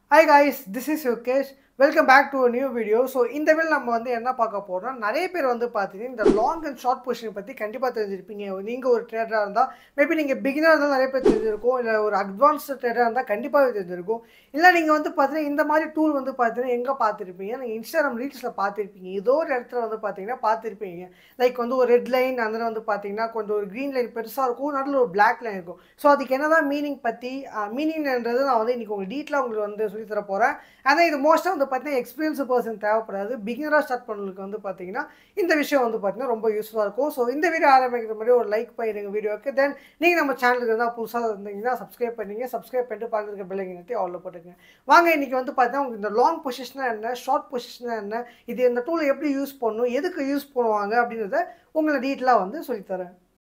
hi guys this is Yogesh welcome back to new video so இந்த வேலை நம்ம வந்து என்ன பார்க்க போகிறோம் நிறைய பேர் வந்து பார்த்தீங்கன்னா இந்த லாங் அண்ட் ஷார்ட் பொசிஷன் பற்றி கண்டிப்பாக தெரிஞ்சிருப்பீங்க நீங்கள் ஒரு ட்ரேடராக இருந்தால் மேபி நீங்கள் பிகினர் இருந்தால் நிறைய பேர் தெரிஞ்சிருக்கும் இல்லை ஒரு அட்வான்ஸ்டு ட்ரேடராக இருந்தால் கண்டிப்பாக தெரிஞ்சிருக்கும் இல்லை நீங்கள் வந்து பார்த்தீங்கன்னா இந்த மாதிரி டூல் வந்து பார்த்தீங்கன்னா எங்கே பார்த்துருப்பீங்க நீங்கள் இன்ஸ்டாகிராம் ரீல்ஸில் பார்த்துருப்பீங்க ஏதோ ஒரு இடத்துல வந்து பார்த்தீங்கன்னா பார்த்துருப்பீங்க லைக் வந்து ஒரு ரெட் லைன் அந்த வந்து பார்த்தீங்கன்னா கொஞ்சம் ஒரு க்ரீன் லைன் பெருசாக இருக்கும் நடுவில் ஒரு பிளாக் லைன் இருக்கும் ஸோ அதுக்கு என்னதான் மீனிங் பற்றி மீனிங்ன்றது நான் வந்து இன்றைக்கி உங்களுக்கு டீட்டெயிலாக உங்களுக்கு வந்து சொல்லித் தர போகிறேன் ஆனால் இது மோஸ்ட்டாக வந்து பார்த்தீங்கன்னா எக்ஸ்பீரியன்ஸ் பர்சன் தேவைப்படாது பிகினராக ஸ்டார்ட் பண்ணவங்களுக்கு வந்து பார்த்தீங்கன்னா இந்த விஷயம் வந்து பார்த்தீங்கன்னா ரொம்ப யூஸ்ஃபுல்லாக இருக்கும் ஸோ இந்த வீடியோ ஆரம்பிக்கிற மாதிரி ஒரு லைக் பண்ணிடுங்க வீடியோக்கு தென் நீங்கள் நம்ம சேனலுக்கு இருந்தால் புதுசாக இருந்தீங்கன்னா சப்ஸ்கிரைப் பண்ணீங்க சப்ஸ்கிரைப் பண்ணிட்டு பார்க்குறதுக்கு பிள்ளைங்க நட்டி அவ்வளோ போட்டுங்க வாங்க இன்றைக்கி வந்து பார்த்தீங்கன்னா உங்களுக்கு இந்த லாங் பொசிஷனாக என்ன ஷார்ட் பொசிஷனாக என்ன இது இந்த டூலை எப்படி யூஸ் பண்ணணும் எதுக்கு யூஸ் பண்ணுவாங்க அப்படின்றத உங்களை டீட்டெயிலாக வந்து சொல்லித்தரேன்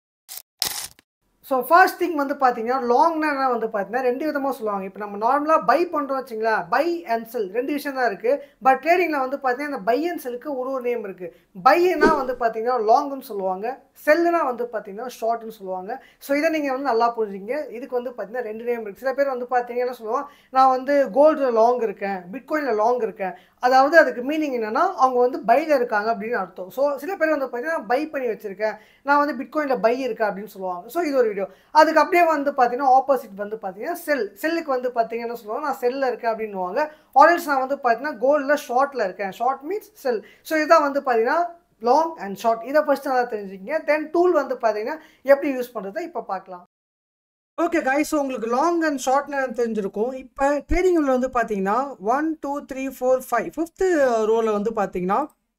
ஸோ ஃபர்ஸ்ட் திங் வந்து பார்த்தீங்கன்னா லாங்னா என்ன வந்து பார்த்தீங்கன்னா ரெண்டு விதமாக சொல்லுவாங்க இப்போ நம்ம நார்மலாக பை பண்ணுறோம் வச்சுங்களா பை அண்ட் செல் ரெண்டு விஷயம் தான் இருக்குது பட் ட்ரேடிங்கில் வந்து பார்த்தீங்கன்னா இந்த பை அண்ட் செல்லுக்கு ஒரு ஒரு நேம் இருக்குது பைனா வந்து பார்த்தீங்கன்னா லாங்குன்னு சொல்லுவாங்க செல்லுனா வந்து பார்த்தீங்கன்னா ஷார்ட்னு சொல்லுவாங்க ஸோ இதை நீங்கள் வந்து நல்லா புரிஞ்சுங்க இதுக்கு வந்து பார்த்தீங்கன்னா ரெண்டு நேம் இருக்குது சில பேர் வந்து பார்த்தீங்கன்னா சொல்லுவாங்க நான் வந்து கோல்டு லாங் இருக்கேன் பிட்காயினில் லாங் இருக்கேன் அதாவது அதுக்கு மீனிங் என்னென்னா அவங்க வந்து பையில் இருக்காங்க அப்படின்னு அர்த்தம் ஸோ சில பேர் வந்து பார்த்தீங்கன்னா பை பண்ணி வச்சுருக்கேன் நான் வந்து பிட்காயினில் பை இருக்கேன் அப்படின்னு சொல்லுவாங்க ஸோ இது ஒரு வீடியோ அதுக்கு அப்படியே வந்து பார்த்தீங்கன்னா ஆப்போசிட் வந்து பார்த்தீங்கன்னா செல் செல்லுக்கு வந்து பார்த்தீங்கன்னா சொல்லுவாங்க நான் செல்லில் இருக்கேன் அப்படின்னுவாங்க ஆல்ஸ் நான் வந்து பார்த்தீங்கன்னா கோல்டில் ஷார்ட்டில் இருக்கேன் ஷார்ட் மீன்ஸ் செல் ஸோ இதான் வந்து பார்த்தீங்கன்னா லாங் அண்ட் ஷார்ட் இதை ஃபஸ்ட்டு நல்லா தெரிஞ்சுக்கிங்க தென் டூல் வந்து பார்த்தீங்கன்னா எப்படி யூஸ் பண்ணுறதை இப்போ பார்க்கலாம் ஓகே காய்ஸ் ஸோ உங்களுக்கு லாங் அண்ட் ஷார்ட் நேரம் தெரிஞ்சிருக்கும் இப்போ ட்ரேடிங்கில் வந்து பார்த்தீங்கன்னா one two three four five fifth ரோவில் வந்து பார்த்தீங்கன்னா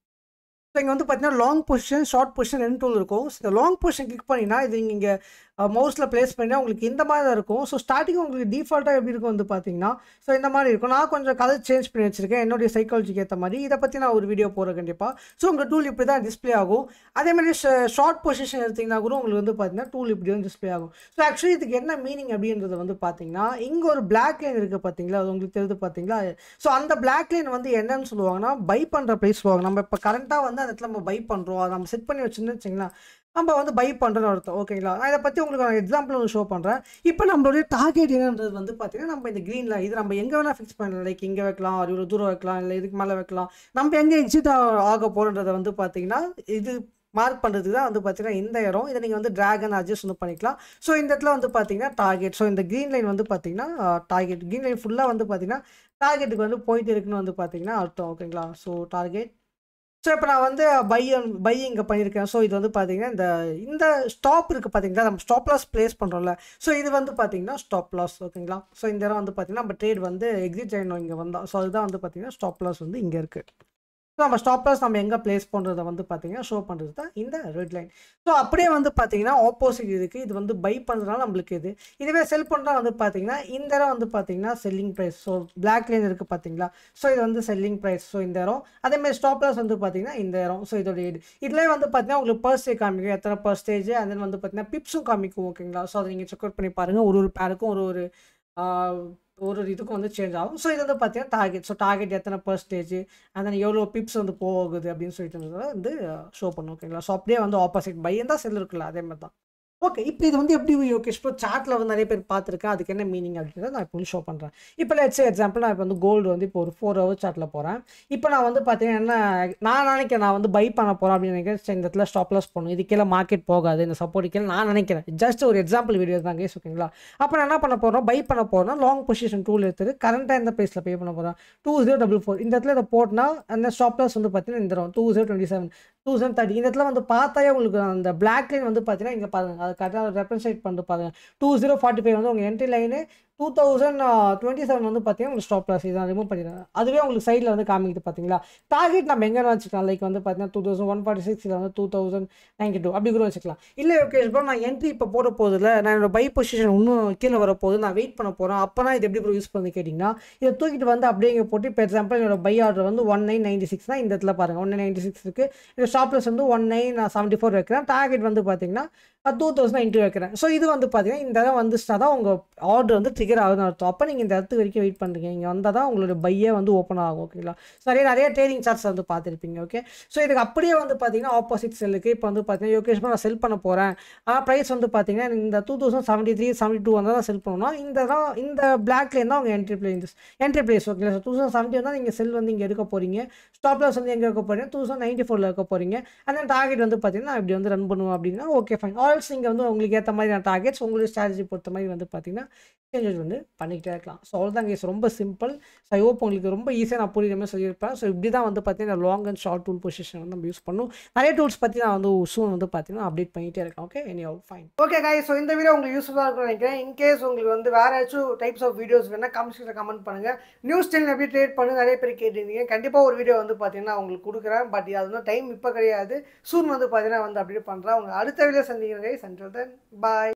ஸோ இங்கே வந்து பார்த்தீங்கன்னா லாங் பொசிஷன் ஷார்ட் பொசிஷன் ரெண்டு டூல் இருக்கும் ஸோ இந்த லாங் பொசிஷன் கிளிக் பண்ணிங்கன்னா இது நீங்கள் இங்கே மவுஸில் ப்ளேஸ் பண்ணினா உங்களுக்கு இந்த மாதிரி தான் இருக்கும் ஸோ ஸ்டார்டிங் உங்களுக்கு டிஃபால்ட்டாக எப்படி இருக்கும் வந்து பார்த்தீங்கன்னா ஸோ இந்த மாதிரி இருக்கும் நான் கொஞ்சம் கலர் சேஞ்ச் பண்ணி வச்சிருக்கேன் என்னுடைய சைக்காலஜிக்கு ஏற்ற மாதிரி இதை பற்றி நான் ஒரு வீடியோ போடுறேன் கண்டிப்பாக ஸோ உங்கள் டூல் இப்படி தான் டிஸ்பிளே ஆகும் அதே மாதிரி ஷார்ட் பொசிஷன் எடுத்திங்கன்னா கூட உங்களுக்கு வந்து பார்த்தீங்கன்னா டூல் இப்படி வந்து டிஸ்பிளே ஆகும் ஸோ ஆக்சுவலி இதுக்கு என்ன மீனிங் அப்படின்றது வந்து பார்த்தீங்கன்னா இங்கே ஒரு பிளாக் லைன் இருக்குது பார்த்தீங்களா அது உங்களுக்கு தெரியுது பார்த்தீங்களா ஸோ அந்த பிளாக் லைன் வந்து என்னன்னு சொல்லுவாங்கன்னா பை பண்ணுற ப்ரைஸ் சொல்லுவாங்க நம்ம இப்போ கரண்ட்டாக வந்து அந்த இடத்துல நம்ம பை பண்ணுறோம் அதை நம்ம செட் பண்ணி வச்சுன்னு வச்சிங்களா நம்ம வந்து பை பண்ணுறோன்னு அர்த்தம் ஓகேங்களா நான் இதை பற்றி உங்களுக்கு நான் எக்ஸாம்பிள் ஒன்று ஷோ பண்ணுறேன் இப்போ நம்மளுடைய டார்கெட் என்னன்றது வந்து பார்த்தீங்கன்னா நம்ம இந்த க்ரீனில் இது நம்ம எங்கே வேணால் ஃபிக்ஸ் பண்ணலாம் லைக் இங்கே வைக்கலாம் ஒரு இவ்வளோ தூரம் வைக்கலாம் இல்லை இதுக்கு மேலே வைக்கலாம் நம்ம எங்கே எக்ஸிட் ஆக போகிறோன்றதை வந்து பார்த்தீங்கன்னா இது மார்க் பண்ணுறதுக்கு தான் வந்து பார்த்தீங்கன்னா இந்த இடம் இதை நீங்கள் வந்து ட்ராகன் அட்ஜஸ்ட் வந்து பண்ணிக்கலாம் ஸோ இந்த இடத்துல வந்து பார்த்தீங்கன்னா டார்கெட் ஸோ இந்த க்ரீன் லைன் வந்து பார்த்தீங்கன்னா டார்கெட் க்ரீன் லைன் ஃபுல்லாக வந்து பார்த்தீங்கன்னா டார்கெட்டுக்கு வந்து போயிட்டு இருக்குன்னு வந்து பார்த்தீங்கன்னா அர்த்தம் ஓகேங்களா ஸோ டார்கெட் ஸோ இப்போ நான் வந்து பை பை இங்கே பண்ணியிருக்கேன் ஸோ இது வந்து பார்த்தீங்கன்னா இந்த இந்த ஸ்டாப் இருக்குது பார்த்தீங்களா நம்ம ஸ்டாப் லாஸ் ப்ளேஸ் பண்ணுறோம்ல ஸோ இது வந்து பார்த்தீங்கன்னா ஸ்டாப் லாஸ் ஓகேங்களா ஸோ இந்த இடம் வந்து பார்த்தீங்கன்னா நம்ம ட்ரேட் வந்து எக்ஸிட் ஆகணும் இங்கே வந்தோம் ஸோ அதுதான் வந்து பார்த்தீங்கன்னா ஸ்டாப் லாஸ் வந்து இங்கே இருக்குது ஸோ நம்ம ஸ்டாப் லாஸ் நம்ம எங்கே ப்ளேஸ் பண்ணுறத வந்து பார்த்தீங்கன்னா ஷோ பண்ணுறது தான் இந்த ரெட் லைன் ஸோ அப்படியே வந்து பார்த்தீங்கன்னா ஆப்போசிட் இருக்குது இது வந்து பை பண்ணுறதுனால நம்மளுக்கு இது இதுவே செல் பண்ணுறா வந்து பார்த்தீங்கன்னா இந்த இடம் வந்து பார்த்தீங்கன்னா selling price so black line இருக்குது பார்த்தீங்களா ஸோ இது வந்து செல்லிங் ப்ரைஸ் ஸோ இந்த இடம் அதேமாதிரி ஸ்டாப் லாஸ் வந்து பார்த்தீங்கன்னா இந்த இடம் ஸோ இதோட இது இதுலேயே வந்து பார்த்தீங்கன்னா உங்களுக்கு பர்ஸ்டேஜ் காமிக்கும் எத்தனை பர்ஸ்டேஜ் அண்ட் தென் வந்து பார்த்தீங்கன்னா பிப்ஸும் காமிக்கும் ஓகேங்களா ஸோ அதை நீங்கள் செக் அவுட் பண்ணி பாருங்கள் ஒரு ஒரு பேருக்கும் ஒரு ஒரு ஒரு ஒரு இதுக்கும் வந்து சேஞ்ச் ஆகும் ஸோ இது வந்து பார்த்தீங்கன்னா டார்கெட் ஸோ டார்கெட் எத்தனை பர்சன்டேஜ் அந்த எவ்வளோ பிப்ஸ் வந்து போகுது அப்படின்னு சொல்லிட்டு வந்து ஷோ பண்ணும் ஓகேங்களா ஸோ அப்படியே வந்து ஆப்போசிட் பையன் தான் செல் இருக்குல்ல அதே மாதிரி தான் ஓகே இப்போ இது வந்து எப்படி ஓகே இப்போ சார்ட்டில் வந்து நிறைய பேர் பார்த்துருக்கேன் அதுக்கு என்ன மீனிங் அப்படின்றத நான் இப்போ ஷோ பண்ணுறேன் இப்போ லெட்ஸ் எக்ஸாம்பிள் நான் இப்போ வந்து கோல்டு வந்து இப்போ ஒரு ஃபோர் ஹவர் சார்ட்டில் போகிறேன் இப்போ நான் வந்து பார்த்தீங்கன்னா என்ன நான் நினைக்கிறேன் நான் வந்து பை பண்ண போகிறேன் அப்படின்னு நினைக்கிறேன் இந்த இடத்துல ஸ்டாப் லாஸ் பண்ணும் இது கீழே மார்க்கெட் போகாது இந்த சப்போர்ட் கீழே நான் நினைக்கிறேன் ஜஸ்ட் ஒரு எக்ஸாம்பிள் வீடியோ தான் கேஸ் ஓகேங்களா அப்போ நான் என்ன பண்ண போகிறோம் பை பண்ண போகிறோம் லாங் பொசிஷன் டூல் எடுத்துட்டு கரண்ட்டாக எந்த ப்ரைஸில் பே பண்ண போகிறோம் டூ ஜீரோ டபுள் ஃபோர் இந்த இடத்துல இதை போட்டுனா அந்த ஸ்டாப் லாஸ் வந்து பார்த்தீங்கன்னா இந்த two zero twenty seven two thousand thirty இந்த இடத்துல வந்து பார்த்தாலே உங்களுக்கு அந்த பிளாக் லைன் வந்து பார்த்தீங்கன்னா இங்கே பாருங்கள் அது கரெக்டாக ரெப்ரசென்ட் பண்ணிட்டு பாருங்கள் டூ ஜீரோ ஃபார்ட்டி ஃபைவ் வந்து உங்கள் entry line two thousand twenty seven வந்து பார்த்தீங்கன்னா உங்களுக்கு ஸ்டாப் லாஸ் இதான் ரிமூவ் பண்ணிடுறேன் அதுவே உங்களுக்கு சைடில் வந்து காமிக்குது பார்த்தீங்களா டார்கெட் நம்ம எங்கே வச்சுக்கலாம் லைக் வந்து பார்த்தீங்கன்னா two thousand one forty six இல்லை வந்து டூ தௌசண்ட் நைன்டி டூ அப்படி கூட வச்சுக்கலாம் இல்லை ஓகே ப்ரோ நான் என்ட்ரி இப்போ போட போதில்ல நான் என்னோட பை பொசிஷன் இன்னும் கீழே வர போகுது நான் வெயிட் பண்ண போகிறேன் அப்போ இது எப்படி ப்ரோ யூஸ் பண்ணி கேட்டிங்கன்னா இதை தூக்கிட்டு வந்து அப்படியே இங்கே போட்டு இப்போ எக்ஸாம்பிள் என்னோட பை ஆர்டர் வந்து ஒன் நைன் நைன்டி சிக்ஸ்னா இந்த இடத்துல பாருங்கள் ஒன் நைன் நைன்டி சிக்ஸ் இருக்குது இந்த ஸ்டாப் லாஸ் வந்து ஒன் நைன் நான் செவன்ட்டி ஃபோர் வைக்கிறேன் டார்கெட் வந்து பார்த்தீங்கன்னா டூ தௌசண்ட் இன்ட்டு வைக்கிறேன் ஸோ இது வந்து பார்த்தீங்கன்னா இந்த இடம் வந்துச்சுனா தான் உங்கள் ஆர்டர் வந்து ட்ரிகர் ஆகுதுன்னு அர்த்தம் அப்போ நீங்கள் இந்த இடத்து வரைக்கும் வெயிட் பண்ணுறீங்க இங்கே வந்தால் தான் உங்களோட பையே வந்து ஓப்பன் ஆகும் ஓகேங்களா ஸோ நிறைய நிறைய ட்ரேடிங் சார்ட்ஸ் வந்து பார்த்துருப்பீங்க ஓகே ஸோ இதுக்கு அப்படியே வந்து பார்த்தீங்கன்னா ஆப்போசிட் செல்லுக்கு இப்போ வந்து பார்த்தீங்கன்னா யோகேஷ்மா நான் செல் பண்ண போகிறேன் ஆனால் ப்ரைஸ் வந்து பார்த்தீங்கன்னா இந்த two thousand seventy three seventy two வந்தால் தான் செல் பண்ணணும் இந்த தான் இந்த பிளாக்லேருந்து தான் அவங்க என்ட்ரி பிளேஸ் என்ட்ரி பிளேஸ் ஓகேங்களா ஸோ டூ தௌசண்ட் செவன்ட்டி வந்தால் நீங்கள் செல் வந்து இங்கே எடுக்க போகிறீங்க ஸ்டாப் லாஸ் வந்து எங்கே இருக்க போகிறீங்க டூ தௌசண்ட் நைன்ட்டி ஃபோரில் இருக்க போகிறீங்க அந்த டார்கெட் வந்து பார்த்தீங்கன்னா நான் இப்படி வந்து ரன் பண்ணுவோம் அப்படின்னா ஓகே ஃபைன் ஆல்ஸ் நீங்கள் வந்து உங்களுக்கு ஏற்ற மாதிரி நான் டார்கெட்ஸ் உங்களுடைய ஸ்ட்ராட்டஜி பொறுத்த மாதிரி வந்து பார்த்தீங்கன்னா சேஞ்சஸ் வந்து பண்ணிக்கிட்டே இருக்கலாம் ஸோ அவ்வளோதான் கேஸ் ரொம்ப சிம்பிள் ஸோ ஐ ஹோப் உங்களுக்கு ரொம்ப ஈஸியாக நான் புரியுற மாதிரி சொல்லியிருப்பேன் ஸோ இப்படி தான் வந்து பார்த்தீங்கன்னா long and short tool position வந்து நம்ம யூஸ் பண்ணும் நிறைய டூல்ஸ் பற்றி நான் வந்து சூன் வந்து பார்த்தீங்கன்னா அப்டேட் பண்ணிகிட்டே இருக்கேன் okay any all fine okay guys so இந்த வீடியோ உங்களுக்கு யூஸ்ஃபுல்லாக இருக்கும்னு நினைக்கிறேன் இன்கேஸ் உங்களுக்கு வந்து வேறு ஏதாச்சும் டைப்ஸ் ஆஃப் வீடியோஸ் வேணால் கமெண்ட்ஸில் கமெண்ட் பண்ணுங்கள் நியூஸ் சேனல் எப்படி ட்ரேட் பண்ணு நிறைய பேர் கேட்டிருந்தீங்க கண்டிப்பாக ஒரு வீடியோ வந்து பார்த்தீங்கன்னா உங்களுக்கு கொடுக்குறேன் பட் அது வந்து டைம் இப்போ கிடையாது சூன் வந்து பார்த்தீங்கன்னா வந்து அப்டேட் பண்ணுறேன் அவங்க அடுத்த வீடியோ சந்திக்கிறேன் சென்ட்ரல் தென் பாய்